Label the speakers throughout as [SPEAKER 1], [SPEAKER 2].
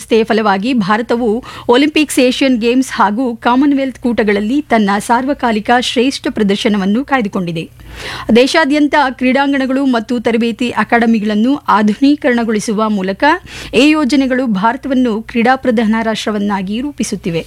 [SPEAKER 1] ವ್ಯವಸ್ಥೆಯ ಫಲವಾಗಿ ಭಾರತವು ಒಲಿಂಪಿಕ್ಸ್ ಏಷ್ಯನ್ ಗೇಮ್ಸ್ ಹಾಗೂ ಕಾಮನ್ವೆಲ್ತ್ ಕೂಟಗಳಲ್ಲಿ ತನ್ನ ಸಾರ್ವಕಾಲಿಕ ಶ್ರೇಷ್ಠ ಪ್ರದರ್ಶನವನ್ನು ಕಾಯ್ದುಕೊಂಡಿದೆ ದೇಶಾದ್ಯಂತ ಕ್ರೀಡಾಂಗಣಗಳು ಮತ್ತು ತರಬೇತಿ ಅಕಾಡೆಮಿಗಳನ್ನು ಆಧುನೀಕರಣಗೊಳಿಸುವ ಮೂಲಕ ಈ ಯೋಜನೆಗಳು ಭಾರತವನ್ನು ಕ್ರೀಡಾ ಪ್ರಧಾನ ರಾಷ್ಟ್ರವನ್ನಾಗಿ ರೂಪಿಸುತ್ತಿವೆ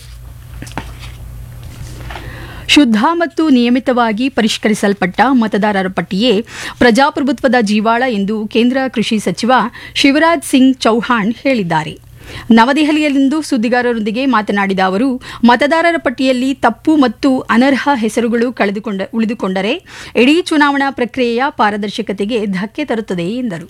[SPEAKER 1] ಶುದ್ಧ ಮತ್ತು ನಿಯಮಿತವಾಗಿ ಪರಿಷ್ಕರಿಸಲ್ಪಟ್ಟ ಮತದಾರರ ಪಟ್ಟಿಯೇ ಪ್ರಜಾಪ್ರಭುತ್ವದ ಜೀವಾಳ ಎಂದು ಕೇಂದ್ರ ಕೃಷಿ ಸಚಿವ ಶಿವರಾಜ್ ಸಿಂಗ್ ಚೌಹಾಣ್ ಹೇಳಿದ್ದಾರೆ ನವದೆಹಲಿಯಲ್ಲಿಂದು ಸುದ್ದಿಗಾರರೊಂದಿಗೆ ಮಾತನಾಡಿದ ಅವರು ಮತದಾರರ ಪಟ್ಟಿಯಲ್ಲಿ ತಪ್ಪು ಮತ್ತು ಅನರ್ಹ ಹೆಸರುಗಳು ಕಳೆದುಕೊಂಡ ಉಳಿದುಕೊಂಡರೆ ಇಡೀ ಚುನಾವಣಾ ಪ್ರಕ್ರಿಯೆಯ ಪಾರದರ್ಶಕತೆಗೆ ಧಕ್ಕೆ ತರುತ್ತದೆ ಎಂದರು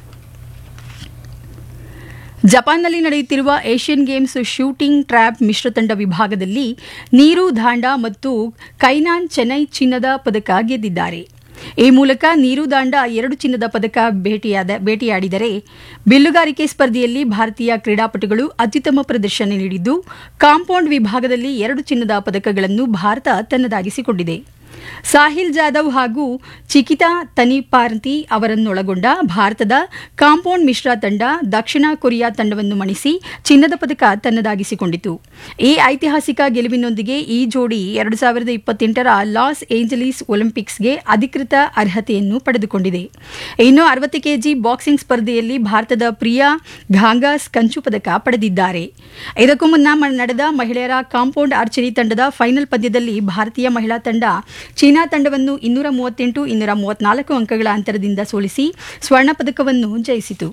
[SPEAKER 1] ಜಪಾನ್ನಲ್ಲಿ ನಡೆಯುತ್ತಿರುವ ಏಷ್ಯನ್ ಗೇಮ್ಸ್ ಶೂಟಿಂಗ್ ಟ್ರ್ಯಾಪ್ ಮಿಶ್ರತಂಡ ವಿಭಾಗದಲ್ಲಿ ನೀರು ದಾಂಡ ಮತ್ತು ಕೈನಾನ್ ಚೆನ್ನೈ ಚಿನ್ನದ ಪದಕ ಗೆದ್ದಿದ್ದಾರೆ ಈ ಮೂಲಕ ನೀರು ದಾಂಡ ಎರಡು ಚಿನ್ನದ ಪದಕ ಭೇಟಿಯಾದ ಭೇಟಿಯಾಡಿದರೆ ಬಿಲ್ಲುಗಾರಿಕೆ ಸ್ಪರ್ಧೆಯಲ್ಲಿ ಭಾರತೀಯ ಕ್ರೀಡಾಪಟುಗಳು ಅತ್ಯುತ್ತಮ ಪ್ರದರ್ಶನ ನೀಡಿದ್ದು ಕಾಂಪೌಂಡ್ ವಿಭಾಗದಲ್ಲಿ ಎರಡು ಚಿನ್ನದ ಪದಕಗಳನ್ನು ಭಾರತ ತನ್ನದಾಗಿಸಿಕೊಂಡಿದೆ ಸಾಹಿಲ್ ಜಾಧವ್ ಹಾಗೂ ಚಿಕಿತಾ ತನಿಪಾರ್ತಿ ಅವರನ್ನೊಳಗೊಂಡ ಭಾರತದ ಕಾಂಪೌಂಡ್ ಮಿಶ್ರ ತಂಡ ದಕ್ಷಿಣ ಕೊರಿಯಾ ತಂಡವನ್ನು ಮಣಿಸಿ ಚಿನ್ನದ ಪದಕ ತನ್ನದಾಗಿಸಿಕೊಂಡಿತು ಈ ಐತಿಹಾಸಿಕ ಗೆಲುವಿನೊಂದಿಗೆ ಈ ಜೋಡಿ ಎರಡು ಸಾವಿರದ ಇಪ್ಪತ್ತೆಂಟರ ಲಾಸ್ ಏಂಜಲೀಸ್ ಒಲಿಂಪಿಕ್ಸ್ಗೆ ಅಧಿಕೃತ ಅರ್ಹತೆಯನ್ನು ಪಡೆದುಕೊಂಡಿದೆ ಇನ್ನು ಅರವತ್ತು ಕೆಜಿ ಬಾಕ್ಸಿಂಗ್ ಸ್ಪರ್ಧೆಯಲ್ಲಿ ಭಾರತದ ಪ್ರಿಯಾ ಘಾಂಗಾಸ್ ಕಂಚು ಪದಕ ಪಡೆದಿದ್ದಾರೆ ಇದಕ್ಕೂ ಮುನ್ನ ನಡೆದ ಮಹಿಳೆಯರ ಕಾಂಪೌಂಡ್ ಆರ್ಚರಿ ತಂಡದ ಫೈನಲ್ ಪಂದ್ಯದಲ್ಲಿ ಭಾರತೀಯ ಮಹಿಳಾ ತಂಡ ಚೀನಾ ತಂಡವನ್ನು ಇನ್ನೂರ ಮೂವತ್ತೆಂಟು ಇನ್ನೂರ ಮೂವತ್ನಾಲ್ಕು ಅಂಕಗಳ ಅಂತರದಿಂದ ಸೋಲಿಸಿ ಸ್ವರ್ಣ ಪದಕವನ್ನು ಜಯಿಸಿತು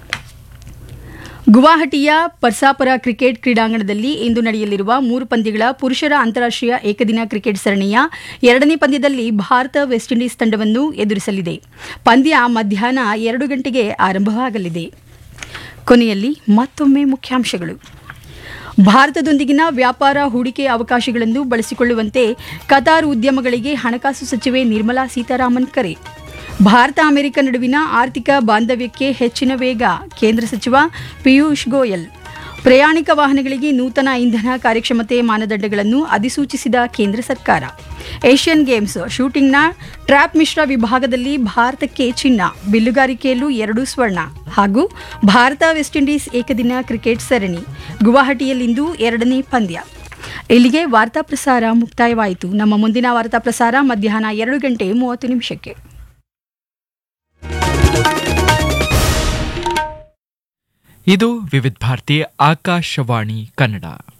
[SPEAKER 1] ಗುವಾಹಟಿಯ ಪರ್ಸಾಪರ ಕ್ರಿಕೆಟ್ ಕ್ರೀಡಾಂಗಣದಲ್ಲಿ ಇಂದು ನಡೆಯಲಿರುವ ಮೂರು ಪಂದ್ಯಗಳ ಪುರುಷರ ಅಂತಾರಾಷ್ಟ್ರೀಯ ಏಕದಿನ ಕ್ರಿಕೆಟ್ ಸರಣಿಯ ಎರಡನೇ ಪಂದ್ಯದಲ್ಲಿ ಭಾರತ ವೆಸ್ಟ್ ಇಂಡೀಸ್ ತಂಡವನ್ನು ಎದುರಿಸಲಿದೆ ಪಂದ್ಯ ಮಧ್ಯಾಹ್ನ ಎರಡು ಗಂಟೆಗೆ ಆರಂಭವಾಗಲಿದೆ ಕೊನೆಯಲ್ಲಿ ಮತ್ತೊಮ್ಮೆ ಮುಖ್ಯಾಂಶಗಳು ಭಾರತದೊಂದಿಗಿನ ವ್ಯಾಪಾರ ಹೂಡಿಕೆ ಅವಕಾಶಗಳನ್ನು ಬಳಸಿಕೊಳ್ಳುವಂತೆ ಕತಾರ್ ಉದ್ಯಮಗಳಿಗೆ ಹಣಕಾಸು ಸಚಿವೆ ನಿರ್ಮಲಾ ಸೀತಾರಾಮನ್ ಕರೆ ಭಾರತ ಅಮೆರಿಕ ನಡುವಿನ ಆರ್ಥಿಕ ಬಾಂಧವ್ಯಕ್ಕೆ ಹೆಚ್ಚಿನ ವೇಗ ಕೇಂದ್ರ ಸಚಿವ ಪಿಯೂಷ್ ಗೋಯಲ್ ಪ್ರಯಾಣಿಕ ವಾಹನಗಳಿಗೆ ನೂತನ ಇಂಧನ ಕಾರ್ಯಕ್ಷಮತೆ ಮಾನದಂಡಗಳನ್ನು ಅಧಿಸೂಚಿಸಿದ ಕೇಂದ್ರ ಸರ್ಕಾರ ಏಷ್ಯನ್ ಗೇಮ್ಸ್ ಶೂಟಿಂಗ್ನ ಟ್ರ್ಯಾಪ್ ಮಿಶ್ರ ವಿಭಾಗದಲ್ಲಿ ಭಾರತಕ್ಕೆ ಚಿನ್ನ ಬಿಲ್ಲುಗಾರಿಕೆಯಲ್ಲೂ ಎರಡು ಸ್ವರ್ಣ ಹಾಗೂ ಭಾರತ ವೆಸ್ಟ್ ಇಂಡೀಸ್ ಏಕದಿನ ಕ್ರಿಕೆಟ್ ಸರಣಿ ಗುವಾಹಟಿಯಲ್ಲಿಂದು ಎರಡನೇ ಪಂದ್ಯ ಇಲ್ಲಿಗೆ ವಾರ್ತಾ ಪ್ರಸಾರ ಮುಕ್ತಾಯವಾಯಿತು ನಮ್ಮ ಮುಂದಿನ ವಾರ್ತಾ ಪ್ರಸಾರ ಮಧ್ಯಾಹ್ನ ಎರಡು ಗಂಟೆ ಮೂವತ್ತು ನಿಮಿಷಕ್ಕೆ
[SPEAKER 2] ಇದು ವಿವಿಧ ಭಾರತಿ ಆಕಾಶವಾಣಿ ಕನ್ನಡ